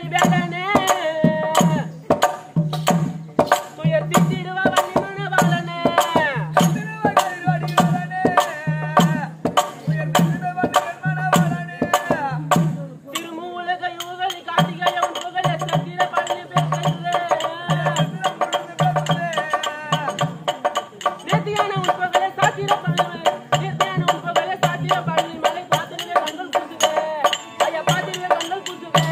வேலனே துயர் திட்டிடுவா வன்னிமன வாழனே திருமூலக யுகலி கார்த்திகேய உன் புகழ சத்திர பழனி பேசுகிறேன் நேர்த்தியான உன் புகழ சாத்திர பழனி நேர்த்தியான உன் புகழ சாத்திர பழனி மலை பாத்திரவே கண்கள் கூசுதே ஐயா பாத்திரவே கண்கள் கூசுதே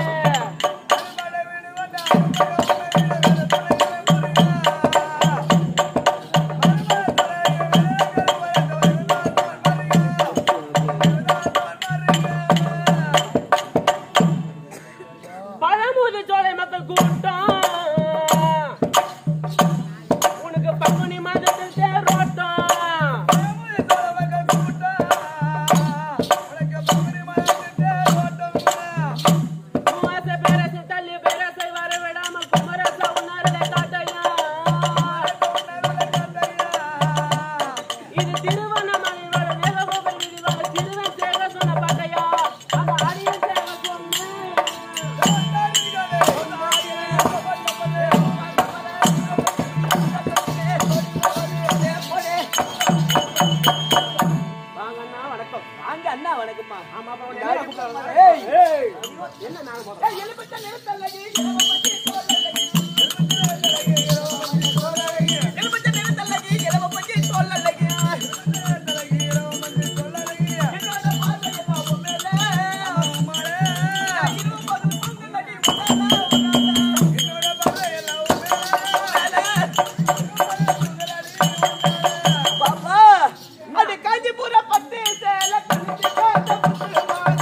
பழமுது சோலை மக்கள் கூட்டம் உனக்கு பங்குனி மாதத்தில் தேரோட்டம் குமாச பேரசை தள்ளி பேரசை வர விடாமல் குமரச உன்னாரலை காட்டையா இது திருவண்ணாமலை வர மேககோபுரம் விரிவாக திருவன் சேக சொன்ன பாட்டையா அந்த அடியன் சேக சொன்ன வாங்கண்ணா வணக்கம் வாங்க அண்ணா வணக்கம்மா ஆமா அப்புறம் யாரு என்ன கூப்பிடுறாங்க? கூப்பிடுறாங்க? ஏய், ஏய். என்ன நான் போடுறேன்? பாப்பா, அது காஞ்சிபுரம் பட்டு சேலை கட்டிட்டு காத்த புத்துமால.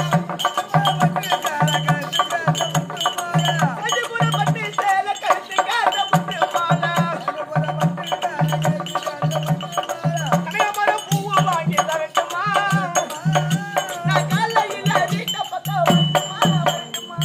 காஞ்சிபுரம் பட்டு சேலை கட்டிட்டு காத்த புத்துமால. கனகாமரம் பூவை வாங்கி தரட்டுமா? நான் காலையில வீட்டை பக்கம் வரட்டுமா, வரட்டுமா?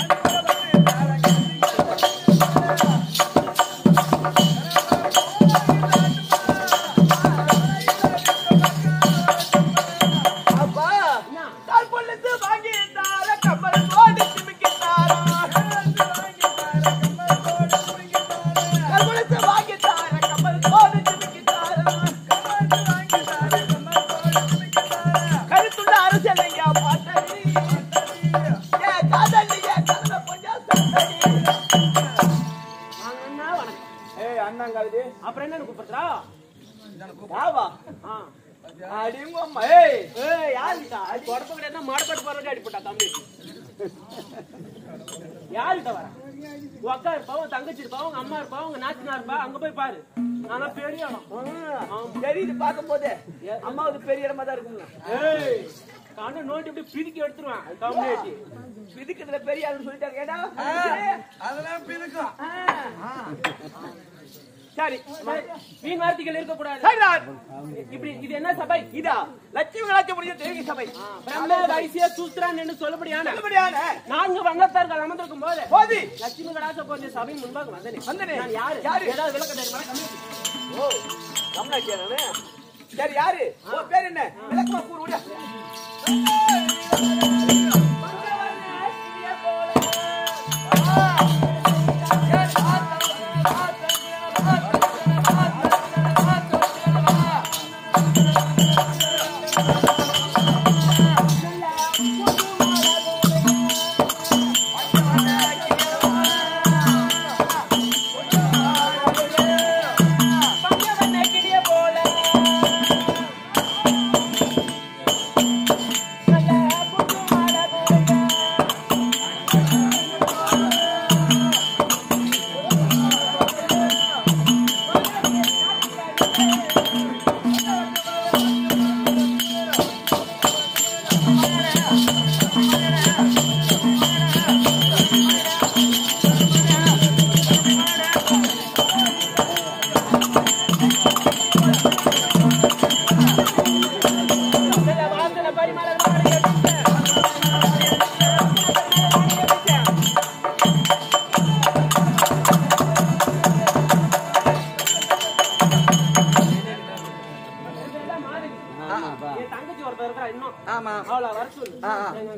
அப்பா, கால் கொலுசு வாங்கி தார, கம்மல் போட்டு சிமிக்கி தாரா. கால் கொலுசு வாங்கி தார, கம்மல் போட்டு சிமிக்கி தாரா. கருத்துள்ள அரசியலைங்க பாட்டடி. ஏன் காதலி, ஏன் கனவை கொஞ்சம் சத்தடி. வாங்கண்ணா வணக்கம் ஏய், அண்ணாங்காலுது. அப்புறம் என்ன கூப்பிடுறா யாவா? ஆ அடிங்க அம்மா, ஏய். ஏய் யாருடா அது தொடப்ப கிடையாது மாடுபாட்டு போறவங்க அடிப்பட்டா தம்பி யாருகிட்ட வர உன் அக்கா இருப்பா உன் தங்கச்சி இருப்பா உங்க அம்மா இருப்பா உங்க நாச்சினா இருப்பா அங்க போய் பாரு ஆனா பெரிய இடம் ஆ, தெரியுது பார்க்கும்போது அம்மாவுக்கு பெரிய இடமா தான் இருக்குங்க ஏய் கண்ணு நோண்டி இப்படி பிரிக்கி எடுத்துருவேன் கம்யூனிட்டி இதுக்குதுல பெரிய ஆளுன்னு சொல்லிட்டாங்க ஏடா அதெல்லாம் பிதுக்கும் சரி மீன் வார்த்தைகள் இருக்கக்கூடாது சரிதான். இப்படி இது என்ன சபை இதா லட்சுமி கலாச்சார முடிஞ்ச தெய்வீக சபை பிரம்ம வைசிய சூத்திரன் என்று சொல்லப்படியான நல்லபடியான நான்கு வங்கத்தார்கள் அமர்ந்திருக்கும் போது போதி லட்சுமி கடாச போன்ற சபை முன்பாக வந்தனே வந்தனே. நான் யாரு யாரு? ஏதாவது விளக்கம் தெரியுமா கம்யூனிட்டி ஓ கம்னாச்சியா நானு சரி யாரு உன் பேர் என்ன விளக்கமா கூறு முடியா போல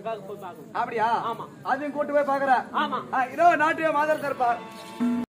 பார்க்க போய் பார்க்கணும் அப்படியா ஆமா. அதையும் கூட்டு போய் பாக்குற ஆமா இதோ நாட்டிய மாதர் தருப்பா